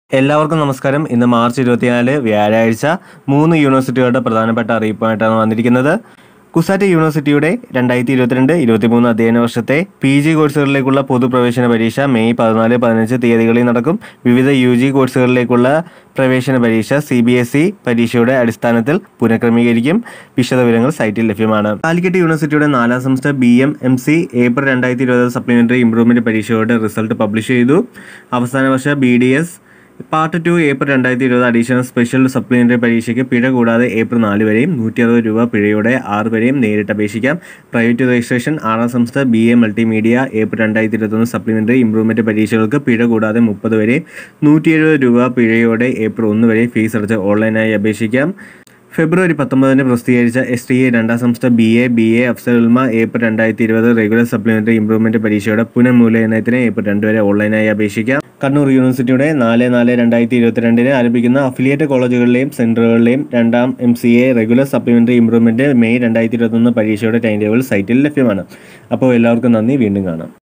എല്ലാവർക്കും നമസ്കാരം ഇന്ന് മാർച്ച് ഇരുപത്തിനാല് വ്യാഴാഴ്ച മൂന്ന് യൂണിവേഴ്സിറ്റികളുടെ പ്രധാനപ്പെട്ട അറിയിപ്പുമായിട്ടാണ് വന്നിരിക്കുന്നത് കുസാറ്റ് യൂണിവേഴ്സിറ്റിയുടെ രണ്ടായിരത്തി ഇരുപത്തിരണ്ട് ഇരുപത്തിമൂന്ന് അധ്യയന വർഷത്തെ പി ജി കോഴ്സുകളിലേക്കുള്ള പൊതുപ്രവേശന പരീക്ഷ മെയ് പതിനാല് പതിനഞ്ച് തീയതികളിൽ നടക്കും വിവിധ യു ജി കോഴ്സുകളിലേക്കുള്ള പ്രവേശന പരീക്ഷ സി ബി എസ് ഇ പരീക്ഷയുടെ അടിസ്ഥാനത്തിൽ പുനഃക്രമീകരിക്കും വിശദവിവരങ്ങൾ സൈറ്റിൽ ലഭ്യമാണ് കാലിക്കറ്റ് യൂണിവേഴ്സിറ്റിയുടെ നാലാം semester B M M C April രണ്ടായിരത്തി ഇരുപത് സപ്ലിമെന്ററി ഇംപ്രൂവ്മെന്റ് പരീക്ഷയുടെ റിസൾട്ട് പബ്ലിഷ് ചെയ്തു അവസാന വർഷ B D S part two April രണ്ടായിരത്തി ഇരുപത് അഡീഷണൽ സ്പെഷ്യൽ സപ്ലിമെന്ററി പരീക്ഷയ്ക്ക് പിഴ കൂടാതെ ഏപ്രിൽ നാല് വരെയും നൂറ്റി അറുപത് രൂപ പിഴയോടെ ആറ് വരെയും നേരിട്ട് അപേക്ഷിക്കാം പ്രൈവറ്റ് രജിസ്ട്രേഷൻ ആറാം സംസ്ഥ ബി എ മൾട്ടിമീഡിയ ഏപ്രിൽ രണ്ടായിരത്തി ഇരുപത്തൊന്ന് സപ്ലിമെന്ററി ഇംപ്രൂവ്മെന്റ് പരീക്ഷകൾക്ക് പിഴ കൂടാതെ മുപ്പത് വരെയും നൂറ്റി എഴുപത് രൂപ പിഴയോടെ ഏപ്രിൽ ഒന്ന് വരെ ഫീസ് അടച്ച് ഓൺലൈനായി അപേക്ഷിക്കാം ഫെബ്രുവരി പത്തൊമ്പതിന് പ്രസിദ്ധീകരിച്ച എസ് ടി എ രണ്ടാം സംസ്ഥ ബി എ ബി എ അഫ്സലുൽമ ഏപ്രിൽ രണ്ടായിരത്തി ഇരുപത് റെഗുലർ സപ്ലിമെന്ററി ഇംപ്രൂവ്മെന്റ് പരീക്ഷയുടെ പുനർമൂല്യനത്തിന് ഏപ്രിൽ രണ്ട് വരെ ഓൺലൈനായി അപേക്ഷിക്കാം കണ്ണൂർ യൂണിവേഴ്സിറ്റിയുടെ നാല് നാല് രണ്ടായിരത്തി ഇരുപത്തിരണ്ടിന് ആരംഭിക്കുന്ന അഫിലിയേറ്റ് കോളേജുകളിലെയും സെന്ററുകളിലെയും രണ്ടാം M C A regular supplementary improvement May രണ്ടായിരത്തി ഇരുപത്തൊന്ന് പരീക്ഷയുടെ ടൈം ടേബിൾ സൈറ്റിൽ ലഭ്യമാണ് അപ്പോൾ എല്ലാവർക്കും നന്ദി വീണ്ടും കാണാം